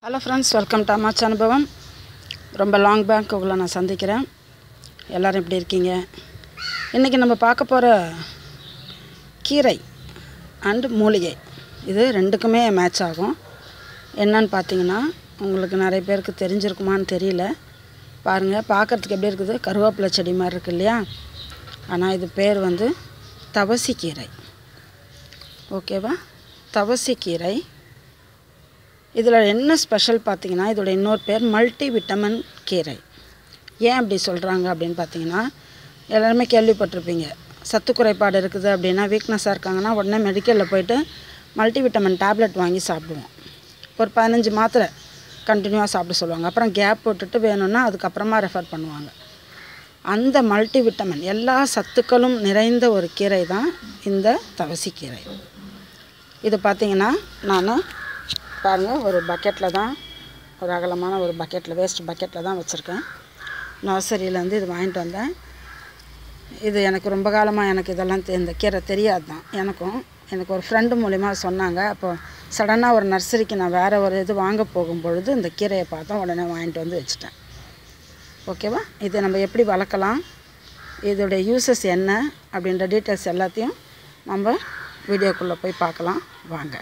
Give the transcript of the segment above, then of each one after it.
hello friends welcome to அம்மாச் அனுபவம் ரொம்ப லாங் பேக் உங்களை நான் சந்திக்கிறேன் எல்லோரும் எப்படி இருக்கீங்க இன்றைக்கி நம்ம பார்க்க போகிற கீரை அண்டு மூலிகை இது ரெண்டுக்குமே மேட்ச் ஆகும் என்னன்னு பார்த்தீங்கன்னா உங்களுக்கு நிறைய பேருக்கு தெரிஞ்சிருக்குமான்னு தெரியல பாருங்கள் பார்க்குறதுக்கு எப்படி இருக்குது கருவேப்பிலை செடி மாதிரி இருக்கு இல்லையா ஆனால் இது பேர் வந்து தவசி கீரை ஓகேவா தவசி கீரை இதில் என்ன ஸ்பெஷல் பார்த்தீங்கன்னா இதோட இன்னொரு பேர் மல்டி விட்டமின் கீரை ஏன் அப்படி சொல்கிறாங்க அப்படின்னு பார்த்தீங்கன்னா எல்லாருமே கேள்விப்பட்டிருப்பீங்க சத்து குறைபாடு இருக்குது அப்படின்னா வீக்னஸாக இருக்காங்கன்னா உடனே மெடிக்கலில் போயிட்டு மல்டி விட்டமின் டேப்லெட் வாங்கி சாப்பிடுவோம் ஒரு பதினஞ்சு மாத்திரை கண்டினியூவாக சாப்பிட சொல்லுவாங்க அப்புறம் கேப் விட்டுட்டு வேணும்னா அதுக்கப்புறமா ரெஃபர் பண்ணுவாங்க அந்த மல்டி விட்டமின் எல்லா சத்துக்களும் நிறைந்த ஒரு கீரை தான் இந்த தவசி கீரை இது பார்த்தீங்கன்னா நான் பாருங்கள் ஒரு பக்கெட்டில் தான் ஒரு அகலமான ஒரு பக்கெட்டில் வேஸ்ட் பக்கெட்டில் தான் வச்சுருக்கேன் நர்சரியிலேருந்து இது வாங்கிட்டு வந்தேன் இது எனக்கு ரொம்ப காலமாக எனக்கு இதெல்லாம் தெ- இந்த கீரை தெரியாது தான் எனக்கும் எனக்கு ஒரு ஃப்ரெண்டு மூலிமா சொன்னாங்க அப்போ சடனாக ஒரு நர்சரிக்கு நான் வேறு ஒரு இது வாங்க போகும்பொழுது இந்த கீரையை பார்த்தோம் உடனே வாங்கிட்டு வந்து வச்சுட்டேன் ஓகேவா இதை நம்ம எப்படி வளர்க்கலாம் இதோடைய யூசஸ் என்ன அப்படின்ற டீட்டெயில்ஸ் எல்லாத்தையும் நம்ம வீடியோக்குள்ளே போய் பார்க்கலாம் வாங்க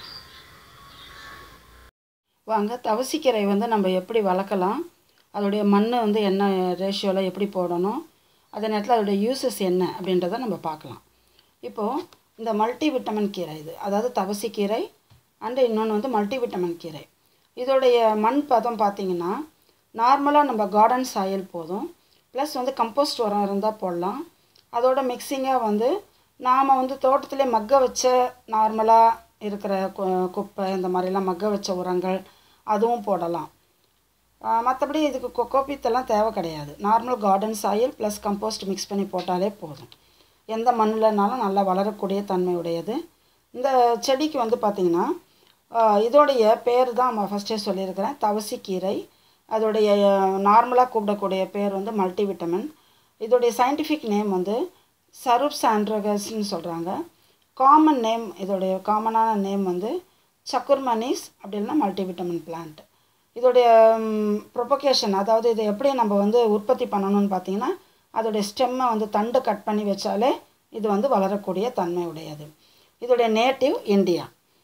வாங்க தவசிக்கீரை வந்து நம்ம எப்படி வளர்க்கலாம் அதோடைய மண் வந்து என்ன ரேஷியோவில் எப்படி போடணும் அதே நேரத்தில் அதோடைய யூசஸ் என்ன அப்படின்றத நம்ம பார்க்கலாம் இப்போது இந்த மல்டி விட்டமின் கீரை இது அதாவது தவசிக்கீரை அண்டு இன்னொன்று வந்து மல்டி விட்டமின் கீரை இதோடைய மண் பதம் பார்த்திங்கன்னா நார்மலாக நம்ம கார்டன் சாயல் போதும் ப்ளஸ் வந்து கம்போஸ்ட் உரம் இருந்தால் போடலாம் அதோட மிக்சிங்காக வந்து நாம் வந்து தோட்டத்திலே மக்க வச்ச நார்மலாக இருக்கிற கு- குப்பை இந்த மாதிரிலாம் மக்க வச்ச உரங்கள் அதுவும் போடலாம் மற்றபடி இதுக்கு கொக்கோபித்தெல்லாம் தேவை கிடையாது normal garden soil plus compost mix பண்ணி போட்டாலே போதும் எந்த மண்ணில்னாலும் நல்லா வளரக்கூடிய தன்மை உடையது இந்த செடிக்கு வந்து பார்த்திங்கன்னா ஆஹ், இதோடைய பேர் தான் நான் ஃபஸ்ட்டே சொல்லியிருக்கிறேன் தவசி கீரை அதோடைய நார்மலாக கூப்பிடக்கூடிய பேர் வந்து மல்டி விட்டமின் இதோடைய சயின்டிஃபிக் நேம் வந்து சருப் சாண்ட்ரகஸ்ன்னு சொல்கிறாங்க காமன் நேம் இதோடைய காமனான நேம் வந்து சக்குர்மனிஸ் அப்படின்னா மல்டி விட்டமின் பிளான்ட் இதோடைய ப்ரொபகேஷன் அதாவது இதை எப்படி நம்ம வந்து உற்பத்தி பண்ணணும்னு பார்த்தீங்கன்னா அதோடைய ஸ்டெம்மை வந்து தண்டு கட் பண்ணி வச்சாலே இது வந்து வளரக்கூடிய தன்மை உடையது இதோடைய நேட்டிவ் இந்தியா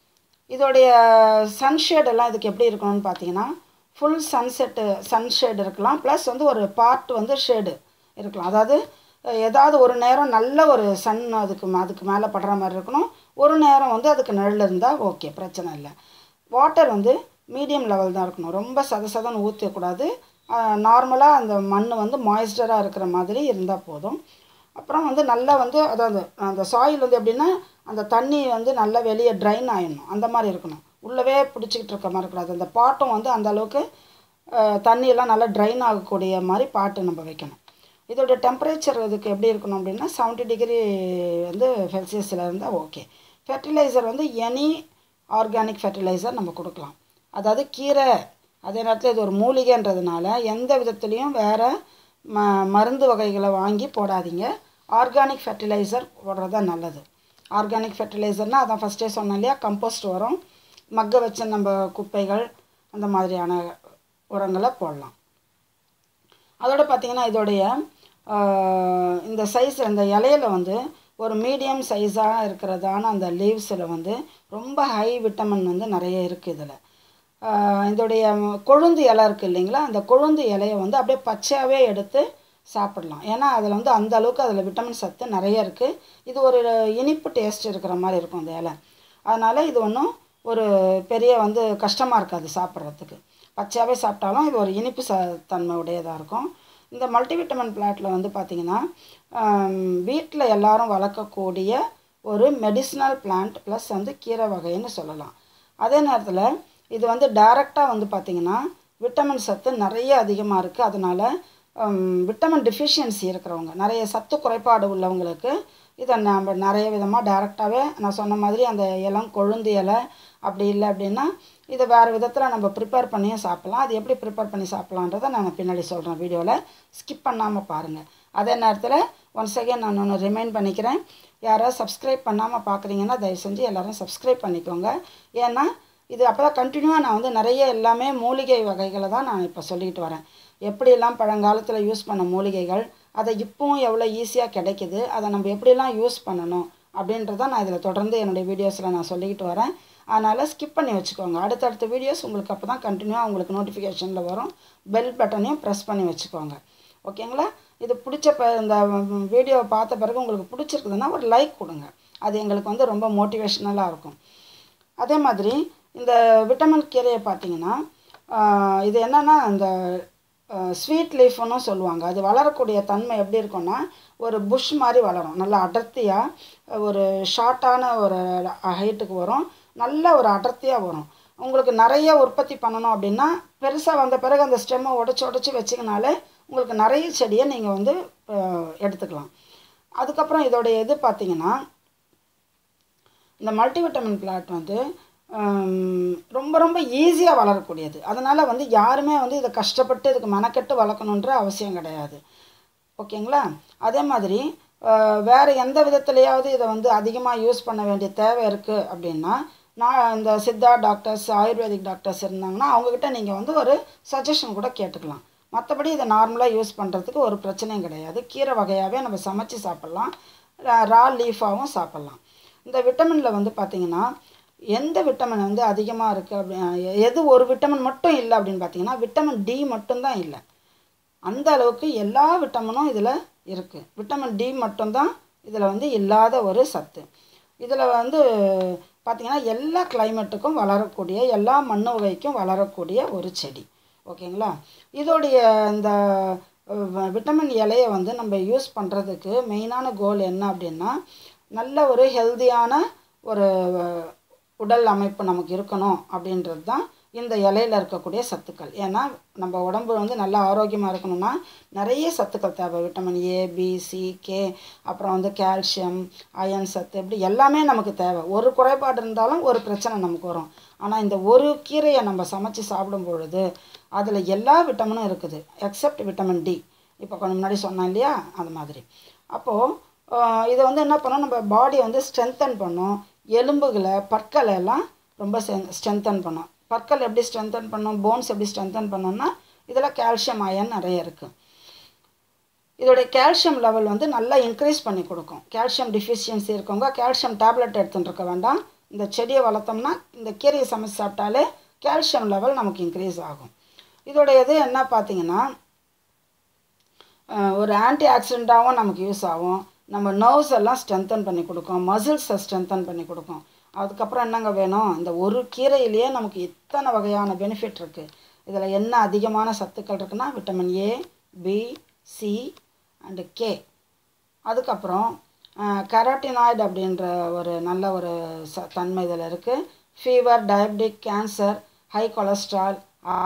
இதோடைய சன்ஷேட் எல்லாம் இதுக்கு எப்படி இருக்கணும்னு பார்த்தீங்கன்னா ஃபுல் சன்செட்டு சன்ஷேட் இருக்கலாம் ப்ளஸ் வந்து ஒரு பார்ட் வந்து ஷேடு இருக்கலாம் அதாவது அஹ், ஏதாவது ஒரு நேரம் நல்ல ஒரு சன் அதுக்கு ம- அதுக்கு மேலே படுற மாதிரி இருக்கணும் ஒரு நேரம் வந்து அதுக்கு நிழல் இருந்தால் ஓகே பிரச்சனை இல்லை வாட்டர் வந்து மீடியம் லெவல் தான் இருக்கணும் ரொம்ப சத சதன்னு ஊற்றக்கூடாது நார்மலாக அந்த மண் வந்து மாய்ஸ்டராக இருக்கிற மாதிரி இருந்தால் போதும் அப்புறம் வந்து நல்லா வந்து அதாவது அந்த சாயில் வந்து எப்படின்னா அந்த தண்ணி வந்து நல்லா வெளியே ட்ரைன் ஆயிடணும் அந்த மாதிரி இருக்கணும் உள்ளவே பிடிச்சிக்கிட்டு இருக்க மாதிரி இருக்கக்கூடாது அந்த பாட்டும் வந்து அந்த அளவுக்கு அஹ், தண்ணியெல்லாம் நல்லா ட்ரைன் ஆகக்கூடிய மாதிரி பாட்டு நம்ம வைக்கணும் இதோட டெம்பரேச்சர் இதுக்கு எப்படி இருக்கணும் அப்படின்னா 70 டிகிரி வந்து செல்சியஸில் இருந்தால் ஓகே ஃபெர்டிலைசர் வந்து எனி ஆர்கானிக் ஃபெர்டிலைசர் நம்ம கொடுக்கலாம் அதாவது கீரை அதே நேரத்தில் இது ஒரு மூலிகைன்றதுனால எந்த விதத்துலேயும் வேறு ம மருந்து வகைகளை வாங்கி போடாதீங்க ஆர்கானிக் ஃபெர்டிலைசர் போடுறது தான் நல்லது ஆர்கானிக் ஃபெர்டிலைசர்னால் அதான் ஃபஸ்ட்டே சொன்னேன் இல்லையா கம்போஸ்ட் உரம் மக்க வச்ச நம்ம குப்பைகள் அந்த மாதிரியான உரங்களை போடலாம் அதோட பார்த்தீங்கன்னா இதோடைய ஆஹ், இந்த சைஸ் இந்த இலையில வந்து ஒரு மீடியம் சைஸாக இருக்கிறதான அந்த லீவ்ஸில் வந்து ரொம்ப ஹை விட்டமின் வந்து நிறைய இருக்குது இதில் இதோடைய கொழுந்து இலை இருக்குது இல்லைங்களா அந்த கொழுந்து இலையை வந்து அப்படியே பச்சையாகவே எடுத்து சாப்பிடலாம் ஏன்னா அதில் வந்து அந்த அளவுக்கு அதில் விட்டமின் சத்து நிறைய இருக்குது இது ஒரு இனிப்பு டேஸ்ட் இருக்கிற மாதிரி இருக்கும் அந்த இலை அதனால் இது ஒன்றும் ஒரு பெரிய வந்து கஷ்டமாக இருக்காது சாப்பிட்றதுக்கு பச்சையாகவே சாப்பிட்டாலும் இது ஒரு இனிப்பு ச தன்மை உடையதாக இருக்கும் இந்த மல்டிவிட்டமின் பிளாட்டில் வந்து பார்த்திங்கன்னா வீட்டில் எல்லாரும் வளர்க்கக்கூடிய ஒரு மெடிசினல் பிளான்ட் ப்ளஸ் வந்து கீரை வகைன்னு சொல்லலாம் அதே நேரத்தில் இது வந்து டைரெக்டாக வந்து பார்த்திங்கன்னா விட்டமின் சத்து நிறைய அதிகமாக இருக்குது அதனால் விட்டமின் டிஃபிஷியன்சி இருக்கிறவங்க நிறைய சத்து குறைபாடு உள்ளவங்களுக்கு இதை நம்ம நிறைய விதமாக டைரெக்டாகவே நான் சொன்ன மாதிரி அந்த இளம் கொழுந்து இலை அப்படி இல்லை அப்படின்னா இதை வேறு விதத்தில் நம்ம ப்ரிப்பேர் பண்ணியும் சாப்பிட்லாம் அது எப்படி ப்ரிப்பேர் பண்ணி சாப்பிட்லான்றதை நான் பின்னாடி சொல்கிறேன் வீடியோவில் ஸ்கிப் பண்ணாமல் பாருங்கள் அதே நேரத்தில் ஒன்ஸ் அகேன் நான் ஒன்று ரிமைண்ட் பண்ணிக்கிறேன் யாராவது சப்ஸ்கிரைப் பண்ணாமல் பார்க்குறீங்கன்னா தயவு செஞ்சு எல்லோரும் சப்ஸ்கிரைப் பண்ணிக்கோங்க ஏன்னா இது அப்போ தான் கண்டினியூவாக நான் வந்து நிறைய எல்லாமே மூலிகை வகைகளை தான் நான் இப்போ சொல்லிக்கிட்டு வரேன் எப்படியெல்லாம் பழங்காலத்தில் யூஸ் பண்ண மூலிகைகள் அதை இப்போவும் எவ்வளோ ஈஸியாக கிடைக்குது அதை நம்ம எப்படியெல்லாம் யூஸ் பண்ணணும் அப்படின்றத நான் இதில் தொடர்ந்து என்னுடைய வீடியோஸில் நான் சொல்லிக்கிட்டு வரேன் அதனால் ஸ்கிப் பண்ணி வச்சுக்கோங்க அடுத்தடுத்த வீடியோஸ் உங்களுக்கு அப்போ தான் கண்டினியூவாக உங்களுக்கு நோட்டிஃபிகேஷனில் வரும் பெல் பட்டனையும் ப்ரெஸ் பண்ணி வச்சுக்கோங்க ஓகேங்களா இது பிடிச்ச ப இந்த வீடியோவை பார்த்த பிறகு உங்களுக்கு பிடிச்சிருக்குதுன்னா ஒரு லைக் கொடுங்க அது எங்களுக்கு வந்து ரொம்ப மோட்டிவேஷ்னலாக இருக்கும் அதே மாதிரி இந்த விட்டமின் கீரையை பார்த்தீங்கன்னா ஆஹ், இது என்னென்னா இந்த ஸ்வீட் லீஃப்னு சொல்லுவாங்க அது வளரக்கூடிய தன்மை எப்படி இருக்கும்னா ஒரு புஷ் மாதிரி வளரும் நல்லா அடர்த்தியாக ஒரு ஷார்ட்டான ஒரு ஹைட்டுக்கு வரும் நல்ல ஒரு அடர்த்தியாக வரும் உங்களுக்கு நிறைய உற்பத்தி பண்ணணும் அப்படின்னா பெருசாக வந்த பிறகு அந்த ஸ்டெம்மை உடச்சி உடச்சி வச்சிங்கனாலே உங்களுக்கு நிறைய செடியை நீங்கள் வந்து ஆஹ், எடுத்துக்கலாம் அதுக்கப்புறம் இதோடைய இது பார்த்தீங்கன்னா இந்த மல்டிவிட்டமின் பிளாட் வந்து ஹம், ரொம்ப ரொம்ப ஈஸியாக வளரக்கூடியது அதனால் வந்து யாருமே வந்து இதை கஷ்டப்பட்டு இதுக்கு மெனக்கெட்டு வளர்க்கணுன்ற அவசியம் கிடையாது ஓகேங்களா அதே மாதிரி அஹ், வேறு எந்த விதத்துலையாவது இதை வந்து அதிகமாக யூஸ் பண்ண வேண்டிய தேவை இருக்குது அப்படின்னா நான் இந்த சித்தா டாக்டர்ஸ் ஆயுர்வேதிக் டாக்டர்ஸ் இருந்தாங்கன்னா அவங்கக்கிட்ட நீங்கள் வந்து ஒரு சஜஷன் கூட கேட்டுக்கலாம் மற்றபடி இதை நார்மலாக யூஸ் பண்ணுறதுக்கு ஒரு பிரச்சனையும் கிடையாது கீரை வகையாகவே நம்ம சமைச்சு சாப்பிட்லாம் ரா லீஃபாகவும் சாப்பிட்லாம் இந்த விட்டமினில் வந்து பார்த்திங்கன்னா எந்த விட்டமின் வந்து அதிகமாக இருக்குது அப்படி எது ஒரு விட்டமின் மட்டும் இல்லை அப்படின்னு பார்த்தீங்கன்னா விட்டமின் டி மட்டும்தான் இல்லை அந்த அளவுக்கு எல்லா விட்டமினும் இதில் இருக்குது விட்டமின் டி மட்டும்தான் இதில் வந்து இல்லாத ஒரு சத்து இதில் வந்து பார்த்திங்கன்னா எல்லா கிளைமேட்டுக்கும் வளரக்கூடிய எல்லா மண்ணு வகைக்கும் வளரக்கூடிய ஒரு செடி ஓகேங்களா இதோடைய இந்த அஹ், விட்டமின் இலையை வந்து நம்ம யூஸ் பண்ணுறதுக்கு மெயினான கோல் என்ன அப்படின்னா நல்ல ஒரு ஹெல்தியான ஒரு அஹ், உடல் அமைப்பு நமக்கு இருக்கணும் அப்படின்றது தான் இந்த இலையில இருக்கக்கூடிய சத்துக்கள் ஏன்னா நம்ம உடம்பு வந்து நல்லா ஆரோக்கியமாக இருக்கணும்னா நிறைய சத்துக்கள் தேவை vitamin A B C K அப்புறம் வந்து கால்சியம் அயன் சத்து இப்படி எல்லாமே நமக்கு தேவை ஒரு குறைபாடு இருந்தாலும் ஒரு பிரச்சனை நமக்கு வரும் ஆனால் இந்த ஒரு கீரையை நம்ம சமைச்சு சாப்பிடும் பொழுது அதில் எல்லா விட்டமினும் இருக்குது எக்ஸப்ட் விட்டமின் டி இப்போ கொஞ்சம் முன்னாடி சொன்னேன் இல்லையா அது மாதிரி அப்போது இதை வந்து என்ன பண்ணோம் நம்ம பாடியை வந்து ஸ்ட்ரென்தன் பண்ணும் எலும்புகளை பற்களை எல்லாம் ரொம்ப ஸ்ட்ரென்தன் பண்ணும் பற்கள் எப்படி ஸ்ட்ரென்தன் பண்ணும் போன்ஸ் எப்படி ஸ்ட்ரென்தன் பண்ணோம்னா இதில் கால்சியம் அயன் நிறைய இருக்குது இதோடைய கால்சியம் லெவல் வந்து நல்லா இன்க்ரீஸ் பண்ணி கொடுக்கும் கால்சியம் டிஃபிஷியன்சி இருக்கவங்க கால்சியம் டேப்லெட் எடுத்துட்டு இருக்க வேண்டாம் இந்த செடியை வளர்த்தோம்னா இந்த கீரையை சமைச்சு சாப்பிட்டாலே கால்சியம் லெவல் நமக்கு இன்க்ரீஸ் ஆகும் இதோடைய இது என்ன பார்த்தீங்கன்னா அஹ், ஒரு ஆன்டி ஆக்சிடெண்ட்டாகவும் நமக்கு யூஸ் ஆகும் நம்ம நர்வ்ஸ் எல்லாம் ஸ்ட்ரென்தன் பண்ணி கொடுக்கும் மசில்ஸை ஸ்ட்ரென்தன் பண்ணி கொடுக்கும் அதுக்கப்புறம் என்னங்க வேணும் இந்த ஒரு கீரையிலேயே நமக்கு இத்தனை வகையான பெனிஃபிட் இருக்குது இதில் என்ன அதிகமான சத்துக்கள் இருக்குன்னா vitamin A B C and K அதுக்கப்புறம் கரோட்டினாய்டு அப்படின்ற ஒரு நல்ல ஒரு ச தன்மை இதில் இருக்குது fever diabetic cancer high cholesterol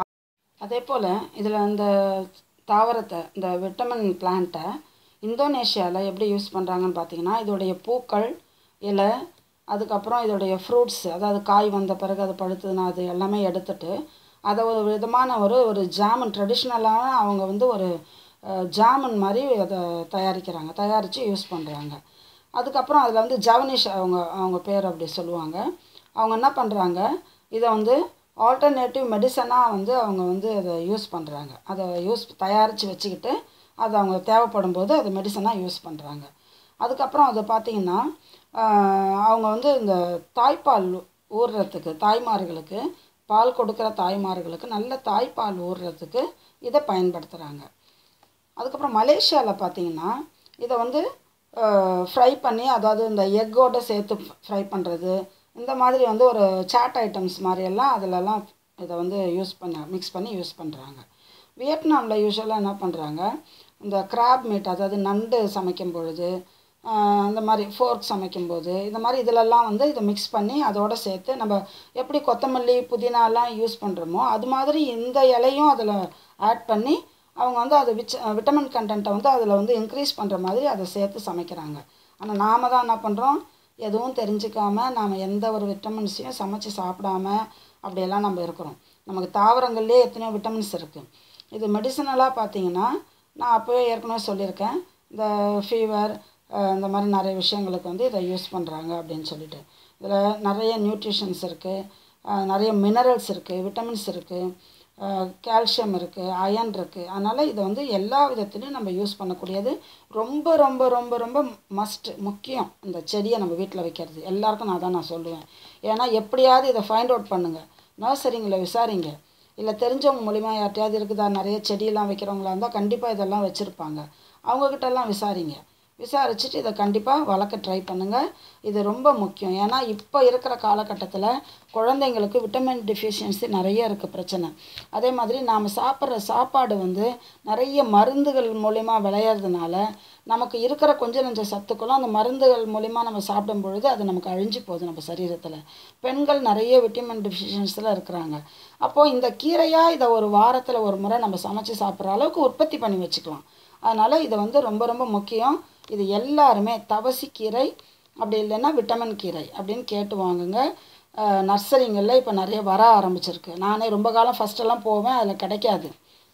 அதே போல் இதில் இந்த தாவரத்தை இந்த விட்டமின் பிளான்ட்டை இந்தோனேஷியாவில் எப்படி யூஸ் பண்ணுறாங்கன்னு பார்த்தீங்கன்னா இதோடைய பூக்கள் இலை அதுக்கப்புறம் இதோடைய ஃப்ரூட்ஸ் அதாவது காய் வந்த பிறகு அது பழுத்ததுன்னா அது எல்லாமே எடுத்துட்டு அதை ஒரு விதமான ஒரு ஒரு ஜாமன் ட்ரெடிஷ்னலான அவங்க வந்து ஒரு ஜாமன் மாதிரி அதை தயாரிக்கிறாங்க தயாரித்து யூஸ் பண்ணுறாங்க அதுக்கப்புறம் அதில் வந்து ஜவனிஷ் அவங்க அவங்க பேர் அப்படி சொல்லுவாங்க அவங்க என்ன பண்ணுறாங்க இதை வந்து ஆல்டர்னேட்டிவ் மெடிசனாக வந்து அவங்க வந்து அதை யூஸ் பண்ணுறாங்க அதை யூஸ் தயாரித்து வச்சுக்கிட்டு அது அவங்க தேவைப்படும் போது அதை மெடிசனாக யூஸ் பண்ணுறாங்க அதுக்கப்புறம் அதை பார்த்திங்கன்னா ஆஹ், அவங்க வந்து இந்த தாய்ப்பால் ஊறுறதுக்கு தாய்மார்களுக்கு பால் கொடுக்குற தாய்மார்களுக்கு நல்ல தாய்ப்பால் ஊறுறதுக்கு இதை பயன்படுத்துகிறாங்க அதுக்கப்புறம் மலேசியாவில் பார்த்தீங்கன்னா இதை வந்து ஃப்ரை பண்ணி அதாவது இந்த எக்கோட சேர்த்து ஃப்ரை பண்ணுறது இந்த மாதிரி வந்து ஒரு சாட் ஐட்டம்ஸ் மாதிரியெல்லாம் அதிலலாம் இதை வந்து யூஸ் பண்ண மிக்ஸ் பண்ணி யூஸ் பண்ணுறாங்க வியட்நாமில் யூஸ்வலாக என்ன பண்ணுறாங்க இந்த கிராப் மீட் அதாவது நண்டு சமைக்கும் பொழுது ஆஹ் இந்த மாதிரி ஃபோர்க் சமைக்கும்போது இந்த மாதிரி இதிலெல்லாம் வந்து இதை மிக்ஸ் பண்ணி அதோட சேர்த்து நம்ம எப்படி கொத்தமல்லி புதினாலாம் யூஸ் பண்ணுறோமோ அது மாதிரி இந்த இலையும் அதில் ஆட் பண்ணி அவங்க வந்து அது விச் விட்டமின் கண்டென்ட்டை வந்து அதில் வந்து இன்க்ரீஸ் பண்ணுற மாதிரி அதை சேர்த்து சமைக்கிறாங்க ஆனால் நாம தான் என்ன பண்ணுறோம் எதுவும் தெரிஞ்சுக்காம நாம் எந்த ஒரு விட்டமின்ஸையும் சமைச்சு சாப்பிடாம அப்படியெல்லாம் நம்ம இருக்கிறோம் நமக்கு தாவரங்கள்லேயே எத்தனையோ விட்டமின்ஸ் இருக்குது இது மெடிசனலாக பார்த்தீங்கன்னா நான் அப்போவே ஏற்கனவே சொல்லியிருக்கேன் இந்த ஃபீவர் இந்த மாதிரி நிறைய விஷயங்களுக்கு வந்து இதை யூஸ் பண்ணுறாங்க அப்படின்னு சொல்லிட்டு இதில் நிறைய நியூட்ரிஷன்ஸ் இருக்குது அஹ், நிறைய மினரல்ஸ் இருக்குது விட்டமின்ஸ் இருக்குது கால்சியம் இருக்குது அயன் இருக்குது அதனால் இதை வந்து எல்லா விதத்துலையும் நம்ம யூஸ் பண்ணக்கூடியது ரொம்ப ரொம்ப ரொம்ப ரொம்ப மஸ்ட் முக்கியம் இந்த செடியை நம்ம வீட்டில் வைக்கிறது எல்லாருக்கும் நான் தான் நான் சொல்லுவேன் ஏன்னா எப்படியாவது இதை ஃபைண்ட் அவுட் பண்ணுங்கள் நர்சரிங்களை விசாரிங்க இல்லை தெரிஞ்சவங்க மூலிமா யார்ட்டையாவது இருக்குதா நிறைய செடியெல்லாம் வைக்கிறவங்களா இருந்தால் கண்டிப்பாக இதெல்லாம் வச்சுருப்பாங்க அவங்கக்கிட்டலாம் விசாரிங்க விசாரிச்சுட்டு இதை கண்டிப்பாக வளர்க்க ட்ரை பண்ணுங்கள் இது ரொம்ப முக்கியம் ஏன்னா இப்போ இருக்கிற காலகட்டத்தில் குழந்தைங்களுக்கு விட்டமின் டெஃபிஷியன்சி நிறைய இருக்குது பிரச்சனை அதே மாதிரி நாம் சாப்பிட்ற சாப்பாடு வந்து நிறைய மருந்துகள் மூலிமா விளையிறதுனால நமக்கு இருக்கிற கொஞ்ச நஞ்ச சத்துக்களும் அந்த மருந்துகள் மூலிமா நம்ம சாப்பிடும் பொழுது அது நமக்கு அழிஞ்சு போகுது நம்ம சரீரத்தில் பெண்கள் நிறைய விட்டமின் டெஃபிஷியன்ஸில் இருக்கிறாங்க அப்போது இந்த கீரையாக இதை ஒரு வாரத்தில் ஒரு முறை நம்ம சமைச்சு சாப்பிட்ற அளவுக்கு உற்பத்தி பண்ணி வச்சுக்கலாம் அதனால் இது வந்து ரொம்ப ரொம்ப முக்கியம் இது எல்லாருமே தவசிக்கீரை அப்படி இல்லைன்னா விட்டமின் கீரை அப்படின்னு கேட்டு வாங்குங்க அஹ் நர்சரிங்களில் இப்போ நிறைய வர ஆரம்பிச்சிருக்கு நானே ரொம்ப காலம் ஃபஸ்ட்டெல்லாம் போவேன் அதில் கிடைக்காது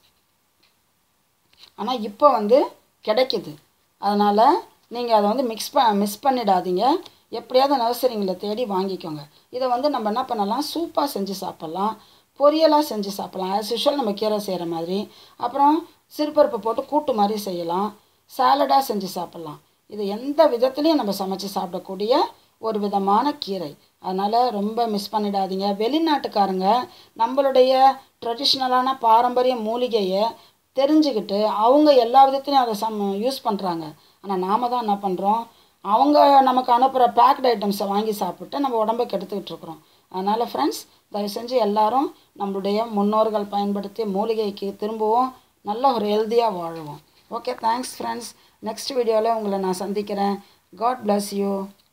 ஆனால் இப்போ வந்து கிடைக்குது அதனால் நீங்கள் அதை வந்து மிக்ஸ் ப மிஸ் பண்ணிடாதீங்க எப்படியாவது நர்சரிங்களை தேடி வாங்கிக்கோங்க இதை வந்து நம்ம என்ன பண்ணலாம் சூப்பாக செஞ்சு சாப்பிட்லாம் பொரியலாக செஞ்சு சாப்பிட்லாம் ஆஸ் யூஷுவல் நம்ம கீரை செய்கிற மாதிரி அப்புறம் சிறுபருப்பு போட்டு கூட்டு மாதிரி செய்யலாம் சாலடாக செஞ்சு சாப்பிட்லாம் இது எந்த விதத்துலையும் நம்ம சமைச்சு சாப்பிடக்கூடிய ஒரு விதமான கீரை அதனால் ரொம்ப மிஸ் பண்ணிடாதீங்க வெளிநாட்டுக்காரங்க நம்மளுடைய ட்ரெடிஷ்னலான பாரம்பரிய மூலிகையை தெரிஞ்சுக்கிட்டு அவங்க எல்லா விதத்துலையும் அதை சம் யூஸ் பண்ணுறாங்க ஆனால் நாம தான் என்ன பண்ணுறோம் அவங்க நமக்கு அனுப்புகிற பேக்டு ஐட்டம்ஸை வாங்கி சாப்பிட்டு நம்ம உடம்பை கெடுத்துக்கிட்டு இருக்கிறோம் அதனால் ஃப்ரெண்ட்ஸ் தயவு செஞ்சு எல்லாரும் நம்மளுடைய முன்னோர்கள் பயன்படுத்திய மூலிகைக்கு திரும்பவும் நல்ல ஒரு ஹெல்த்தியாக வாழுவோம் ஓகே தேங்க்ஸ் ஃப்ரெண்ட்ஸ் நெக்ஸ்ட் வீடியோவில் உங்களை நான் சந்திக்கிறேன் காட் bless யூ